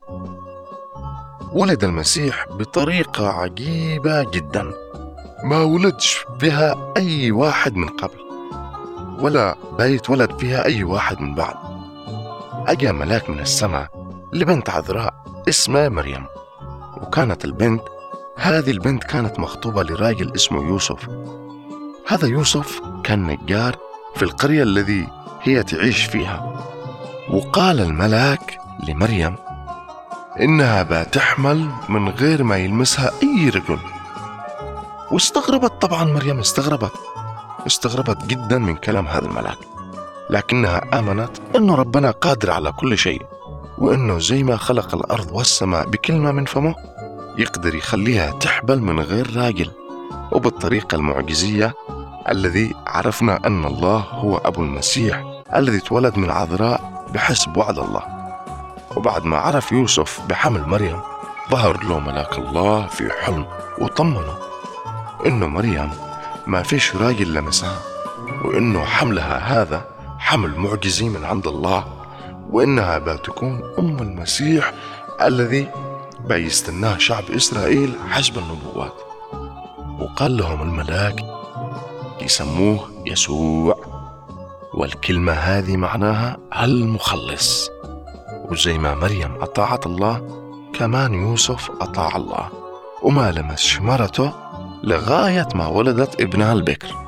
ولد المسيح بطريقة عجيبة جدا ما ولدش بها أي واحد من قبل ولا بيتولد فيها أي واحد من بعد أجا ملاك من السماء لبنت عذراء اسمها مريم وكانت البنت هذه البنت كانت مخطوبة لراجل اسمه يوسف هذا يوسف كان نجار في القرية الذي هي تعيش فيها وقال الملاك لمريم إنها بتحمل من غير ما يلمسها أي رجل واستغربت طبعا مريم استغربت استغربت جدا من كلام هذا الملاك لكنها آمنت أنه ربنا قادر على كل شيء وأنه زي ما خلق الأرض والسماء بكلمة من فمه يقدر يخليها تحبل من غير راجل وبالطريقة المعجزية الذي عرفنا أن الله هو أبو المسيح الذي اتولد من عذراء بحسب وعد الله وبعد ما عرف يوسف بحمل مريم ظهر له ملاك الله في حلم وطمنه إنه مريم ما فيش راجل لمسها وإنه حملها هذا حمل معجزي من عند الله وإنها بتكون أم المسيح الذي بيستناه شعب إسرائيل حسب النبوات وقال لهم الملاك يسموه يسوع والكلمة هذه معناها المخلص وزي ما مريم أطاعت الله كمان يوسف أطاع الله وما لمس شمرته لغاية ما ولدت ابنها البكر